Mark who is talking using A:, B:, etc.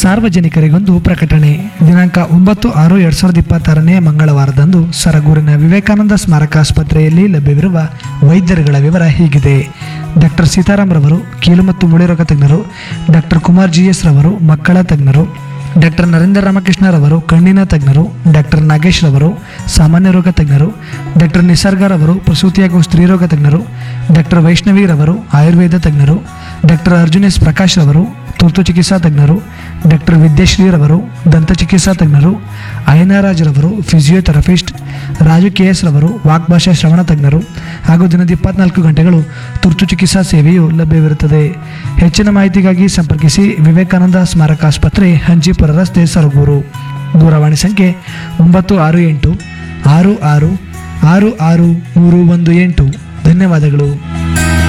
A: ಸಾರ್ವಜನಿಕರಿಗೊಂದು ಪ್ರಕಟಣೆ ದಿನಾಂಕ ಒಂಬತ್ತು ಆರು ಎರಡು ಸಾವಿರದ ಇಪ್ಪತ್ತಾರನೇ ಮಂಗಳವಾರದಂದು ಸರಗೂರಿನ ವಿವೇಕಾನಂದ ಸ್ಮಾರಕ ಆಸ್ಪತ್ರೆಯಲ್ಲಿ ಲಭ್ಯವಿರುವ ವೈದ್ಯರುಗಳ ವಿವರ ಹೀಗಿದೆ ಡಾಕ್ಟರ್ ಸೀತಾರಾಮ್ ರವರು ಕೀಲು ಮತ್ತು ಮೂಳೆರೋಗ ತಜ್ಞರು ಡಾಕ್ಟರ್ ಕುಮಾರ್ ಜಿ ಎಸ್ ರವರು ಮಕ್ಕಳ ತಜ್ಞರು ಡಾಕ್ಟರ್ ನರೇಂದ್ರ ರಾಮಕೃಷ್ಣ ರವರು ಕಣ್ಣಿನ ತಜ್ಞರು ಡಾಕ್ಟರ್ ನಾಗೇಶ್ ರವರು ಸಾಮಾನ್ಯ ರೋಗ ತಜ್ಞರು ಡಾಕ್ಟರ್ ನಿಸರ್ಗ ರವರು ಪ್ರಸೂತಿ ಹಾಗೂ ಸ್ತ್ರೀರೋಗ ತಜ್ಞರು ಡಾಕ್ಟರ್ ವೈಷ್ಣವಿ ರವರು ಆಯುರ್ವೇದ ತಜ್ಞರು ಡಾಕ್ಟರ್ ಅರ್ಜುನ್ ಎಸ್ ಪ್ರಕಾಶ್ ರವರು ತುರ್ತು ಚಿಕಿತ್ಸಾ ತಜ್ಞರು ಡಾಕ್ಟರ್ ವಿದ್ಯಾಶ್ರೀ ರವರು ದಂತ ಚಿಕಿತ್ಸಾ ತಜ್ಞರು ಅಯನರಾಜ್ ರವರು ಫಿಸಿಯೋಥೆರಪಿಸ್ಟ್ ರಾಜು ಕೆ ಎಸ್ ರವರು ವಾಗ್ಭಾಷಾ ಶ್ರವಣ ತಜ್ಞರು ಹಾಗೂ ದಿನದ ಇಪ್ಪತ್ನಾಲ್ಕು ಗಂಟೆಗಳು ತುರ್ತು ಚಿಕಿತ್ಸಾ ಸೇವೆಯು ಲಭ್ಯವಿರುತ್ತದೆ ಹೆಚ್ಚಿನ ಮಾಹಿತಿಗಾಗಿ ಸಂಪರ್ಕಿಸಿ ವಿವೇಕಾನಂದ ಸ್ಮಾರಕ ಆಸ್ಪತ್ರೆ ಹಂಜಿಪುರ ರಸ್ತೆ ಸರಗೂರು ದೂರವಾಣಿ ಸಂಖ್ಯೆ ಒಂಬತ್ತು ಆರು ಎಂಟು ಆರು ಆರು ಆರು ಆರು ಮೂರು ಒಂದು ಎಂಟು ಧನ್ಯವಾದಗಳು